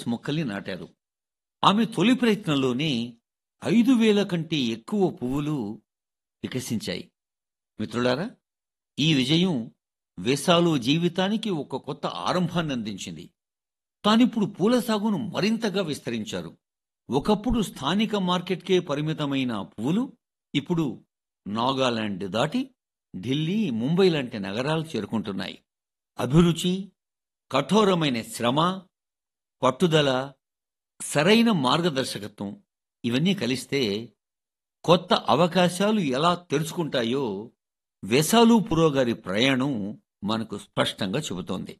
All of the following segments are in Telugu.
క్యాక్టస్ మొక్కల్ని నాటారు ఆమె తొలి ప్రయత్నంలోనే ఐదు వేల కంటే ఎక్కువ పువ్వులు వికసించాయి మిత్రులారా ఈ విజయం వేసాలు జీవితానికి ఒక కొత్త ఆరంభాన్ని అందించింది తానిప్పుడు పూల సాగును మరింతగా విస్తరించారు ఒకప్పుడు స్థానిక మార్కెట్కే పరిమితమైన పువ్వులు ఇప్పుడు నాగాలాండ్ దాటి ఢిల్లీ ముంబై లాంటి నగరాలు చేరుకుంటున్నాయి అభిరుచి కఠోరమైన శ్రమ పట్టుదల సరైన మార్గదర్శకత్వం ఇవన్నీ కలిస్తే కొత్త అవకాశాలు ఎలా తెరుచుకుంటాయో వెసాలు పురోగారి ప్రయాణం మనకు స్పష్టంగా చెబుతోంది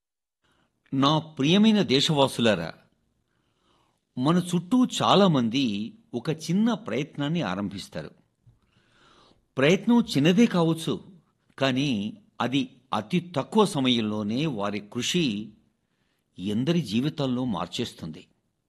నా ప్రియమైన దేశవాసులారా మన చుట్టూ చాలామంది ఒక చిన్న ప్రయత్నాన్ని ఆరంభిస్తారు ప్రయత్నం చిన్నదే కావచ్చు కానీ అది అతి తక్కువ సమయంలోనే వారి కృషి ఎందరి జీవితాల్లో మార్చేస్తుంది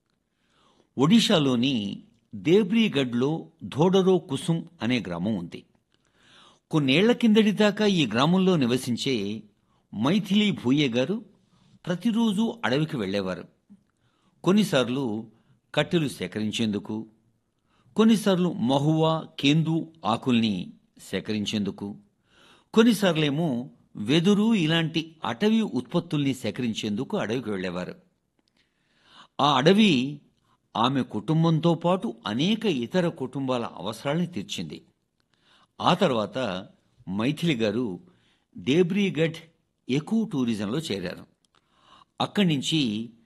ఒడిశాలోని దేబ్రీగఢ్లో ధోడరో కుసుమ్ అనే గ్రామం ఉంది కొన్నేళ్ల కిందటి దాకా ఈ గ్రామంలో నివసించే మైథిలి భూయే గారు ప్రతిరోజు అడవికి వెళ్ళేవారు కొన్నిసార్లు కట్టెలు సేకరించేందుకు కొన్నిసార్లు మహువా కేందు ఆకుల్ని సేకరించేందుకు కొన్నిసార్లేమో వెదురు ఇలాంటి అటవీ ఉత్పత్తుల్ని సేకరించేందుకు అడవికి వెళ్ళేవారు ఆ అడవి ఆమె కుటుంబంతో పాటు అనేక ఇతర కుటుంబాల అవసరాల్ని తీర్చింది ఆ తర్వాత మైథిలి గారు దేబ్రీగఢ్ ఎకో టూరిజంలో చేరారు అక్కడి నుంచి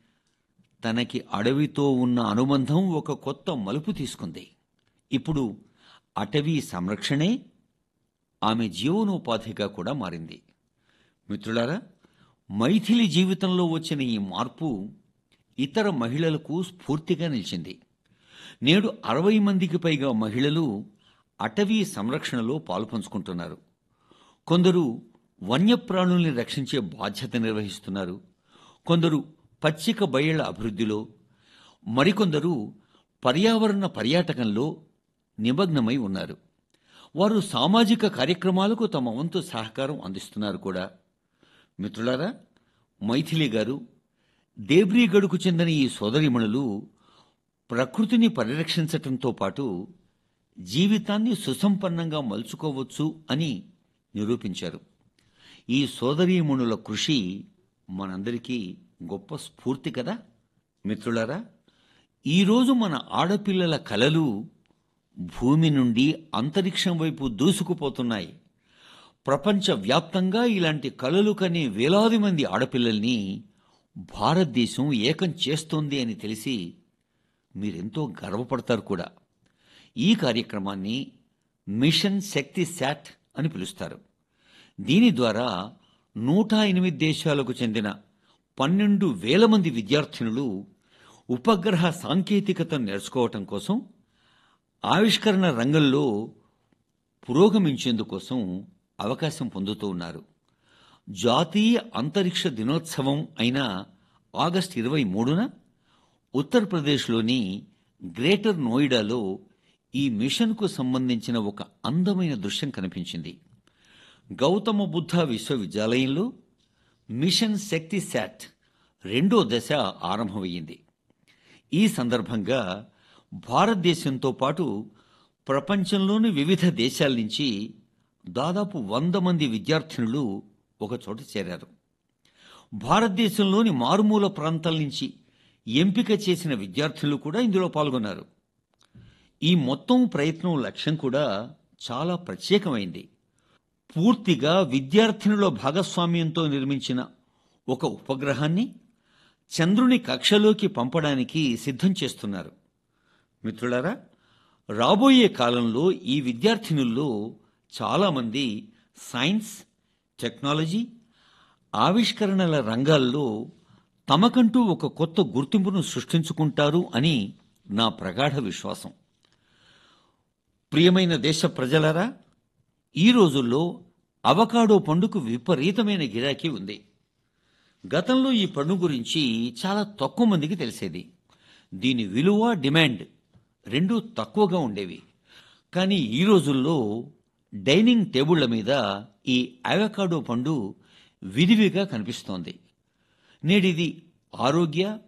తనకి అడవితో ఉన్న అనుబంధం ఒక కొత్త మలుపు తీసుకుంది ఇప్పుడు అటవీ సంరక్షణే ఆమె జీవనోపాధిగా కూడా మారింది మిత్రులారా మైథిలి జీవితంలో వచ్చిన ఈ మార్పు ఇతర మహిళలకు స్ఫూర్తిగా నిలిచింది నేడు అరవై మందికి పైగా మహిళలు అటవీ సంరక్షణలో పాలుపంచుకుంటున్నారు కొందరు వన్యప్రాణుల్ని రక్షించే బాధ్యత నిర్వహిస్తున్నారు కొందరు పచ్చిక బయళ్ల అభివృద్ధిలో మరికొందరు పర్యావరణ పర్యాటకంలో నిమగ్నమై ఉన్నారు వారు సామాజిక కార్యక్రమాలకు తమ వంతు సహకారం అందిస్తున్నారు కూడా మిత్రులారా మైథిలి గారు దేబ్రీగఢ్కు చెందిన ఈ సోదరిమణులు ప్రకృతిని పరిరక్షించటంతో పాటు జీవితాన్ని సుసంపన్నంగా మలుచుకోవచ్చు అని నిరూపించారు ఈ సోదరీమణుల కృషి మనందరికీ గొప్ప స్ఫూర్తి కదా మిత్రులారా ఈరోజు మన ఆడపిల్లల కలలు భూమి నుండి అంతరిక్షం వైపు దూసుకుపోతున్నాయి ప్రపంచవ్యాప్తంగా ఇలాంటి కలలు కనే వేలాది మంది ఆడపిల్లల్ని భారతదేశం ఏకం చేస్తోంది అని తెలిసి మీరెంతో గర్వపడతారు కూడా ఈ కార్యక్రమాన్ని మిషన్ శక్తి శాట్ అని పిలుస్తారు దీని ద్వారా నూట ఎనిమిది దేశాలకు చెందిన పన్నెండు వేల మంది విద్యార్థినులు ఉపగ్రహ సాంకేతికతను నేర్చుకోవటం కోసం ఆవిష్కరణ రంగంలో పురోగమించేందుకోసం అవకాశం పొందుతూ ఉన్నారు జాతీయ అంతరిక్ష దినోత్సవం అయిన ఆగస్టు ఇరవై మూడున ఉత్తరప్రదేశ్లోని గ్రేటర్ నోయిడాలో ఈ మిషన్కు సంబంధించిన ఒక అందమైన దృశ్యం కనిపించింది గౌతమ బుద్ధ విశ్వవిద్యాలయంలో మిషన్ శక్తి శాట్ రెండో దశ ఆరంభమయ్యింది ఈ సందర్భంగా భారతదేశంతో పాటు ప్రపంచంలోని వివిధ దేశాల నుంచి దాదాపు వంద మంది విద్యార్థినులు ఒకచోట చేరారు భారతదేశంలోని మారుమూల ప్రాంతాల నుంచి ఎంపిక చేసిన విద్యార్థులు కూడా ఇందులో పాల్గొన్నారు ఈ మొత్తం ప్రయత్నం లక్ష్యం కూడా చాలా ప్రత్యేకమైంది పూర్తిగా విద్యార్థినుల భాగస్వామ్యంతో నిర్మించిన ఒక ఉపగ్రహాన్ని చంద్రుని కక్షలోకి పంపడానికి సిద్ధం చేస్తున్నారు మిత్రులారా రాబోయే కాలంలో ఈ విద్యార్థినుల్లో చాలామంది సైన్స్ టెక్నాలజీ ఆవిష్కరణల రంగాల్లో తమకంటూ ఒక కొత్త గుర్తింపును సృష్టించుకుంటారు అని నా ప్రగాఢ విశ్వాసం ప్రియమైన దేశ ప్రజలారా ఈ రోజుల్లో అవకాడో పండుకు విపరీతమైన గిరాకీ ఉంది గతంలో ఈ పండు గురించి చాలా తక్కువ మందికి తెలిసేది దీని విలువ డిమాండ్ రెండూ తక్కువగా ఉండేవి కానీ ఈ రోజుల్లో డైనింగ్ టేబుళ్ల మీద ఈ అవకాడో పండు విరివిగా కనిపిస్తోంది నేడిది ఆరోగ్య